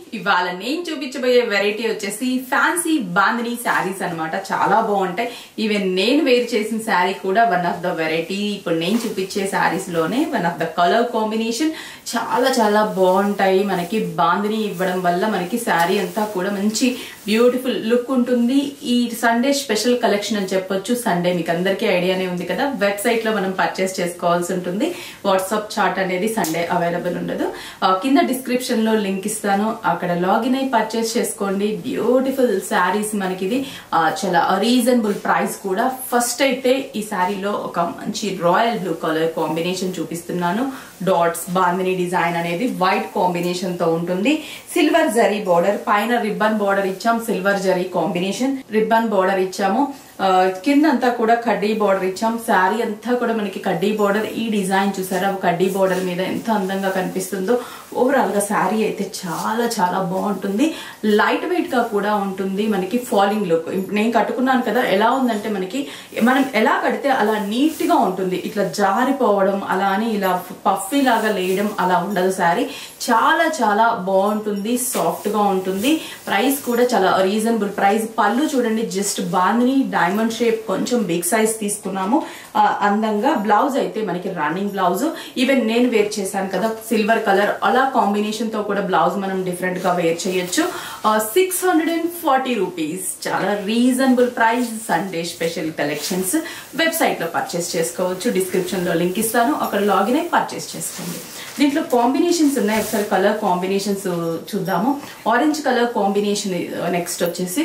ఇవాళ నేను చూపించబోయే వెరైటీ వచ్చేసి ఫ్యాన్సీ బాందిని శారీస్ అన్నమాట చాలా బాగుంటాయి ఈవెన్ నేను వేర్ చేసిన శారీ కూడా వన్ ఆఫ్ ద వెరైటీ ఇప్పుడు నేను చూపించే శారీస్ లోనే one of the colour combination చాలా చాలా బాగుంటాయి మనకి బాందిని ఇవ్వడం వల్ల మనకి శారీ అంతా కూడా మంచి బ్యూటిఫుల్ లుక్ ఉంటుంది ఈ సండే స్పెషల్ కలెక్షన్ అని చెప్పొచ్చు సండే మీకు అందరికీ ఐడియానే ఉంది కదా వెబ్సైట్ లో మనం పర్చేస్ చేసుకోవాల్సి ఉంటుంది వాట్సాప్ చాట్ అనేది సండే అవైలబుల్ ఉండదు ఆ, కింద డిస్క్రిప్షన్ లో లింక్ ఇస్తాను అక్కడ లాగిన్ అయి పర్చేస్ చేసుకోండి బ్యూటిఫుల్ శారీస్ మనకి ఇది ఆ, చాలా రీజనబుల్ ప్రైస్ కూడా ఫస్ట్ అయితే ఈ శారీలో ఒక మంచి రాయల్ బ్లూ కలర్ కాంబినేషన్ చూపిస్తున్నాను డాట్స్ బాందిని డిజైన్ అనేది వైట్ కాంబినేషన్ తో ఉంటుంది సిల్వర్ జరీ బార్డర్ పైన రిబ్బన్ బార్డర్ ఇచ్చాం silver zari combination ribbon border ఇచ్చాము ఆ, కింద అంతా కూడా కడ్డీ బార్డర్ ఇచ్చాం శారీ అంతా కూడా మనకి కడ్డీ బార్డర్ ఈ డిజైన్ చూసారా కడ్డీ బార్డర్ మీద ఎంత అందంగా కనిపిస్తుందో ఓవరాల్ గా శారీ అయితే చాలా చాలా బాగుంటుంది లైట్ వెయిట్ గా కూడా ఉంటుంది మనకి ఫాలింగ్ లుక్ నేను కట్టుకున్నాను కదా ఎలా ఉందంటే మనకి మనం ఎలా కడితే అలా నీట్ గా ఉంటుంది ఇట్లా జారిపోవడం అలా అని ఇలా పఫీ లాగా లేయడం అలా ఉండదు శారీ చాలా చాలా బాగుంటుంది సాఫ్ట్ గా ఉంటుంది ప్రైస్ కూడా చాలా రీజనబుల్ ప్రైస్ పళ్ళు చూడండి జస్ట్ బాందిని డైమండ్ షేప్ కొంచెం బిగ్ సైజ్ తీసుకున్నాము ఆ, అందంగా బ్లౌజ్ అయితే మనకి రన్నింగ్ బ్లౌజ్ ఈవెన్ నేను వేర్ చేశాను కదా సిల్వర్ కలర్ అలా కాంబినేషన్ తో కూడా బ్లౌజ్ మనం డిఫరెంట్ గా వేర్ చేయొచ్చు six hundred and forty rupees చాలా reasonable price Sunday special collections website లో పర్చేస్ చేసుకోవచ్చు డిస్క్రిప్షన్ లో లింక్ ఇస్తాను అక్కడ లాగిన్ అయి పర్చేస్ చేసుకోండి దీంట్లో కాంబినేషన్స్ ఉన్నాయి ఒకసారి కలర్ కాంబినేషన్స్ చూద్దాము ఆరెంజ్ కలర్ కాంబినేషన్ నెక్స్ట్ వచ్చేసి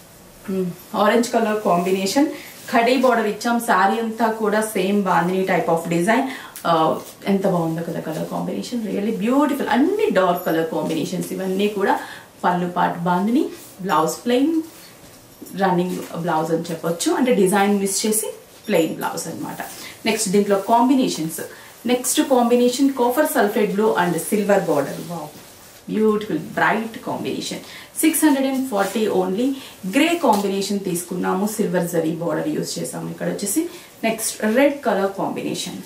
orange colour combination khadi border ఇచ్చాం శారీ అంతా కూడా same bandhani type of design ఎంత బాగుందో కదా కలర్ కాంబినేషన్ రియల్లీ బ్యూటిఫుల్ అన్ని డార్క్ కలర్ కాంబినేషన్స్ ఇవన్నీ కూడా పళ్ళు పాట్ bandhani blouse plain running blouse అని చెప్పొచ్చు అంటే డిజైన్ మిస్ చేసి ప్లెయిన్ బ్లౌజ్ అన్నమాట నెక్స్ట్ దీంట్లో combinations next combination copper sulphate blue and silver border wow beautiful bright combination six hundred and forty only grey combination తీసుకున్నాము సిల్వర్ జరీ బార్డర్ యూస్ చేసాము ఇక్కడ వచ్చేసి next red colour combination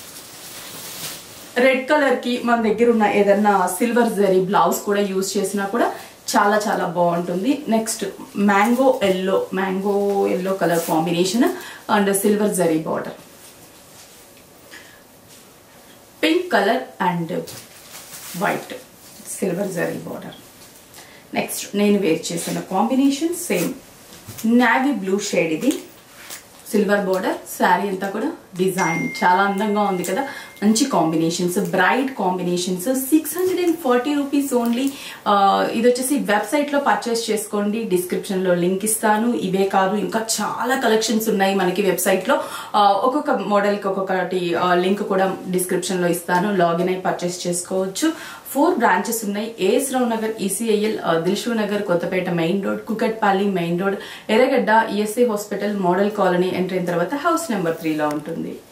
red colour కి మన దగ్గర ఉన్న ఏదన్నా సిల్వర్ జరీ బ్లౌజ్ కూడా యూజ్ చేసినా కూడా చాలా చాలా బాగుంటుంది next mango yellow mango yellow colour combination and silver zari border pink colour and white silver zari border next నేను వేర్ చేసిన combination same navy blue shade ఇది సిల్వర్ బోర్డర్ శారీ అంతా కూడా డిజైన్ చాలా అందంగా ఉంది కదా మంచి combinations bright combinations six hundred and forty rupees only ఇది వచ్చేసి వెబ్సైట్ లో పర్చేస్ చేసుకోండి డిస్క్రిప్షన్ లో లింక్ ఇస్తాను ఇవే కాదు ఇంకా చాలా కలెక్షన్స్ ఉన్నాయి మనకి వెబ్సైట్ లో ఆ, ఒక్కొక్క మోడల్ కి ఒక్కొక్కటి లింక్ కూడా డిస్క్రిప్షన్ లో ఇస్తాను లాగిన్ అయి పర్చేస్ చేసుకోవచ్చు ఫోర్ బ్రాంచెస్ ఉన్నాయి AS Rao Nagar ECIL Dilsukh Nagar Kothapet main road Kukatpally main road Erragadda ESI hospital model colony enter అయిన తర్వాత హౌస్ నెంబర్ త్రీలో ఉంటుంది